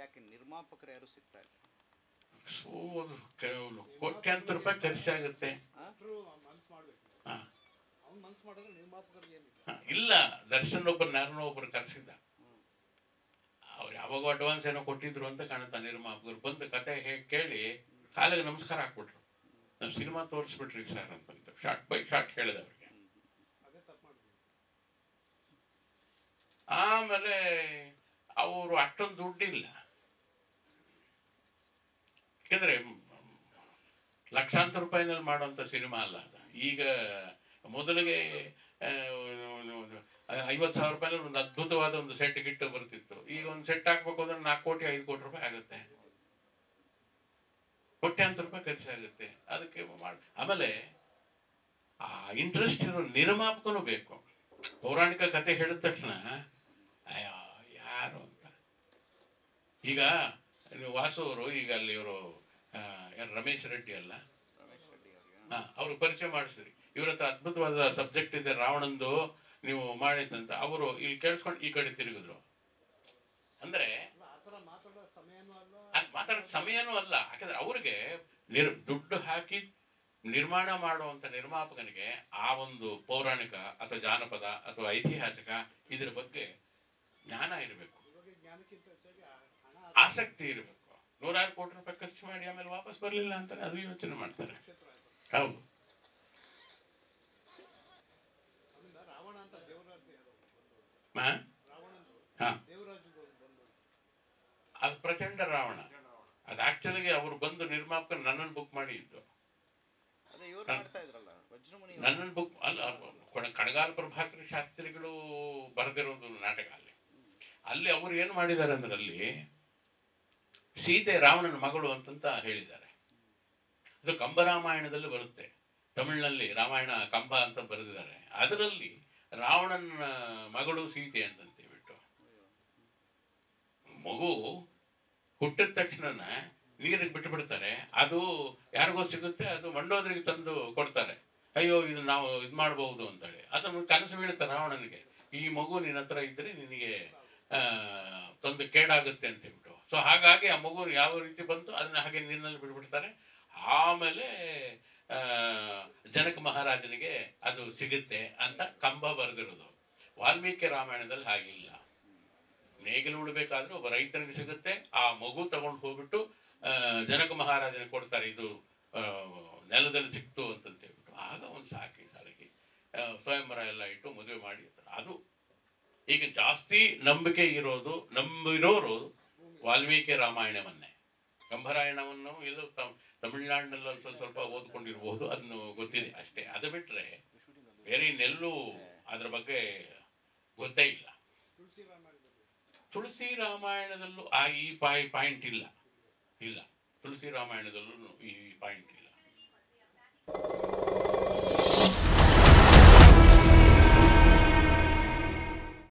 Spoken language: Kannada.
ಯಾಕೆ ನಿರ್ಮಾಪಕರು ಯಾರು ಸಿಗ್ತಾ ಇಲ್ಲ ಸೊ ಅದು ಕ- ಕೋಟ್ಯಾಂತರ ರೂಪಾಯಿ ಖರ್ಚಾಗುತ್ತೆ ಡಾಕ್ಟ್ರು ಮನ್ಸು ಮಾಡ್ಬೇಕು ಹಾ. ಅವ್ನು ಮನ್ಸು ಮಾಡಿದ್ರೆ ನಿರ್ಮಾಪಕರಿಗೆ ಏನಿಲ್ಲ ಹ, ಇಲ್ಲ ದರ್ಶನ್ ಒಬ್ಬರು ಯಾರನ್ನೋ ಒಬ್ರು ಕರೆಸಿದ್ದ ಅವ್ರು ಯಾವಾಗ ಅಡ್ವಾನ್ಸ್ ಏನೋ ಕೊಟ್ಟಿದ್ರು ಅಂತ ಕಾಣುತ್ತೆ ನಿರ್ಮಾಪಕರು ಬಂದು ಕತೆ ಹೇಗೆ ಕೇಳಿ ಕಾಲಿಗೆ ನಮಸ್ಕಾರ ಹಾಕ್ಬಿಟ್ರು ನಾವು ಸಿನಿಮಾ ತೋರಿಸ್ಬಿಟ್ರಿ ಸರ್ ಅಂತಂತ ಶಾರ್ಟ್ ಬೈ ಶಾರ್ಟ್ ಹೇಳಿದೆ ಅವ್ರಿಗೆ ಅದೇ ತಪ್ಪು ಮಾಡಿದ್ವಿ ಆಮೇಲೆ ಅವರು ಅಷ್ಟೊಂದು ದುಡ್ಡಿಲ್ಲ ಯಾಕಂದ್ರೆ ಮ್, ಲಕ್ಷಾಂತರ ರೂಪಾಯಿನಲ್ಲಿ ಮಾಡುವಂಥ ಸಿನಿಮಾ ಅಲ್ಲ ಅದು ಈಗ ಮೊದಲಿಗೆ ಐವತ್ತು ಸಾವಿರ ರೂಪಾಯಿನಲ್ಲಿ ಒಂದು ಅದ್ಭುತವಾದ ಒಂದು ಸೆಟ್ ಗಿಟ್ಟು ಬರ್ತಿತ್ತು ಈಗ ಒಂದು ಸೆಟ್ ಹಾಕ್ಬೇಕು ಅಂದ್ರೆ ನಾಲ್ಕು ಕೋಟಿ ಐದು ಕೋಟಿ ರೂಪಾಯಿ ಆಗುತ್ತೆ ಕೋಟ್ಯಾಂತರ ರೂಪಾಯಿ ಖರ್ಚಾಗುತ್ತೆ ಅದಕ್ಕೆ ಮಾಡಿ ಆಮೇಲೆ ಆ ಇಂಟ್ರೆಸ್ಟ್ ಇರೋ ನಿರ್ಮಾಪಕನೂ ಬೇಕು ಪೌರಾಣಿಕ ಕತೆ ಹೇಳಿದ ತಕ್ಷಣ ಅಯ್ಯೋ ಯಾರು ಅಂತ ಈಗ ನೀವು ವಾಸು ಅವರು ಈಗ ಅಲ್ಲಿ ಇವರು ಯಾರು ರಮೇಶ್ ರೆಡ್ಡಿ ಅಲ್ಲ ರಮೇಶ್ ರೆಡ್ಡಿ ಅವರಿಗೆ ಹಾ ಅವ್ರು ಪರಿಚಯ ಮಾಡಿಸಿದ್ರಿ ಇವ್ರ ಹತ್ರ ಅದ್ಭುತವಾದ ಸಬ್ಜೆಕ್ಟ್ ಇದೆ ರಾವಣಂದು ನೀವು ಮಾಡಿದಂತ ಅವರು ಇಲ್ಲಿ ಕೇಳಿಸ್ಕೊಂಡು ಈ ಕಡೆ ತಿರುಗಿದ್ರು ಅಂದ್ರೆ ಅಲ್ಲ ಆ ಥರ ಮಾತಾಡೋ ಸಮಯನೂ ಅಲ್ಲ ಅದ್ ಮಾತಾಡೋ ಸಮಯನೂ ಅಲ್ಲ ಯಾಕಂದ್ರೆ ಅವ್ರಿಗೆ ನಿರ್ ದುಡ್ಡು ಹಾಕಿ ನಿರ್ಮಾಣ ಮಾಡುವಂತ ನಿರ್ಮಾಪಕನಿಗೆ ಆ ಒಂದು ಪೌರಾಣಿಕ ಅಥವಾ ಜಾನಪದ ಅಥವಾ ಐತಿಹಾಸಿಕ ಇದ್ರ ಬಗ್ಗೆ ಜ್ಞಾನ ಇರಬೇಕು ಇವಾಗ ಜ್ಞಾನಕ್ಕಿಂತ ಹೆಚ್ಚಾಗಿ ಆ ಹಣ ಆಸಕ್ತಿ ಇರಬೇಕು ನೂರಾರು ಕೋಟಿ ರೂಪಾಯಿ ಖರ್ಚು ಮಾಡಿ ಆಮೇಲೆ ವಾಪಸ್ ಬರಲಿಲ್ಲ ಅಂತಾರೆ ಅದು ಯೋಚನೆ ಮಾಡ್ತಾರೆ ಕ್ಷೇತ್ರ ಆಯ್ತು ಹೌದು ಅದರಿಂದ ರಾವಣ ಅಂತ ದೇವರಾಜ್ ಯಾರು ಬಂದು ಹಾ? ರಾವಣಂದು ಹಾ. ದೇವರಾಜ್ ಬಂದು ಅದು ಪ್ರಚಂಡ ರಾವಣ ಅದು ಆಕ್ಚುಲಿಗೆ ಅವರು ಬಂದು ನಿರ್ಮಾಪಕ ನನ್ನನ್ನು ಬುಕ್ ಮಾಡಿ ಇದ್ದು ಅದೇ ಇವ್ರು ಮಾಡ್ತಾ ಇದ್ರಲ್ಲ ವಜ್ರಮುನಿ ಅವ್ರು. ನನ್ನನ್ನು ಬುಕ್ ಅಲ್ಲ ಕೊಡ- ಕಣಗಾಲ ಪ್ರಭಾಕರ ಶಾಸ್ತ್ರಿಗಳು ಬರೆದಿರೋದು ನಾಟಕ ಅಲ್ಲಿ ಅಲ್ಲಿ ಅವರು ಏನು ಮಾಡಿದ್ದಾರೆ ಅಂದ್ರೆ ಅಲ್ಲಿ ಸೀತೆ ರಾವಣನ ಮಗಳು ಅಂತಂತ ಹೇಳಿದ್ದಾರೆ ಅದು ಕಂಬರಾಮಾಯಣದಲ್ಲಿ ಬರುತ್ತೆ ತಮಿಳಿನಲ್ಲಿ ರಾಮಾಯಣ ಕಂಬ ಅಂತ ಬರೆದಿದ್ದಾರೆ ಅದರಲ್ಲಿ ರಾವಣನ ಮಗಳು ಸೀತೆ ಅಂತಂತ ಹೇಳ್ಬಿಟ್ಟು ಮಗು ಹುಟ್ಟಿದ ತಕ್ಷಣ ನೀರಿಗೆ ಬಿಟ್ಟು ಬಿಡ್ತಾರೆ ಅದು ಯಾರಿಗೋ ಸಿಗುತ್ತೆ ಅದು ಮಂಡೋದರಿಗೆ ತಂದು ಕೊಡ್ತಾರೆ ಅಯ್ಯೋ ಇದು ನಾವು ಇದು ಮಾಡಬಹುದು ಅಂತೇಳಿ ಅದನ್ನು ಕನಸು ಬೀಳುತ್ತೆ ರಾವಣನಿಗೆ ಈ ಮಗು ನಿನ್ನ ಹತ್ರ ಇದ್ರೆ ನಿನಗೆ ಆ, ತಂದು ಕೇಡಾಗುತ್ತೆ ಅಂತ ಹೇಳ್ಬಿಟ್ಟು ಸೊ ಹಾಗಾಗಿ ಆ ಮಗು ಯಾವ ರೀತಿ ಬಂತು ಅದನ್ನ ಹಾಗೆ ನೀರಿನಲ್ಲಿ ಬಿಟ್ಬಿಡ್ತಾರೆ ಆಮೇಲೆ ಆ, ಜನಕ ಮಹಾರಾಜನಿಗೆ ಅದು ಸಿಗುತ್ತೆ ಅಂತ ಕಂಬ ಬರೆದಿರೋದು ವಾಲ್ಮೀಕಿ ರಾಮಾಯಣದಲ್ಲಿ ಹಾಗಿಲ್ಲ ನೇಗಿಲು ಉಳ್ಬೇಕಾದ್ರೆ ಒಬ್ಬ ರೈತನಿಗೆ ಸಿಗುತ್ತೆ ಆ ಮಗು ತಗೊಂಡು ಹೋಗ್ಬಿಟ್ಟು ಆ, ಜನಕ ಮಹಾರಾಜನಿಗೆ ಕೊಡ್ತಾರೆ ಇದು ಆ, ನೆಲದಲ್ಲಿ ಸಿಕ್ತು ಅಂತಂತ ಹೇಳ್ಬಿಟ್ಟು ಆಗ ಒಂದು ಸಾಕಿ ಸಾಲಗಿ ಆ, ಸ್ವಯಂವರ ಎಲ್ಲ ಇಟ್ಟು ಮದುವೆ ಮಾಡಿ ಇರ್ತಾರೆ. ಅದು ಈಗ ಜಾಸ್ತಿ ನಂಬಿಕೆ ಇರೋದು ನಂಬಿರೋರು ವಾಲ್ಮೀಕಿ ರಾಮಾಯಣವನ್ನೇ ಕಂಬರಾಯಣವನ್ನು ಎಲ್ಲೋ ತ- ತಮಿಳ್ನಾಡಿನಲ್ಲಿ ಒಂದ್ ಸ್ವಲ್ಪ ಸ್ವಲ್ಪ ಓದ್ಕೊಂಡಿರ್ಬೋದು ಅದನ್ನು ಗೊತ್ತಿದೆ ಅಷ್ಟೇ ಅದು ಬಿಟ್ರೆ ಬೇರೆ ಇನ್ನೆಲ್ಲೂ ಅದ್ರ ಬಗ್ಗೆ ಗೊತ್ತೇ ಇಲ್ಲ ತುಳಸಿ ರಾಮಾಯಣದಲ್ಲಿ ತುಳಸಿ ರಾಮಾಯಣದಲ್ಲೂ ಆ ಈ ಪಾಯ್ ಪಾಯಿಂಟ್ ಇಲ್ಲ ಇಲ್ಲ ತುಳಸಿ ರಾಮಾಯಣದಲ್ಲೂ ಈ ಪಾಯಿಂಟ್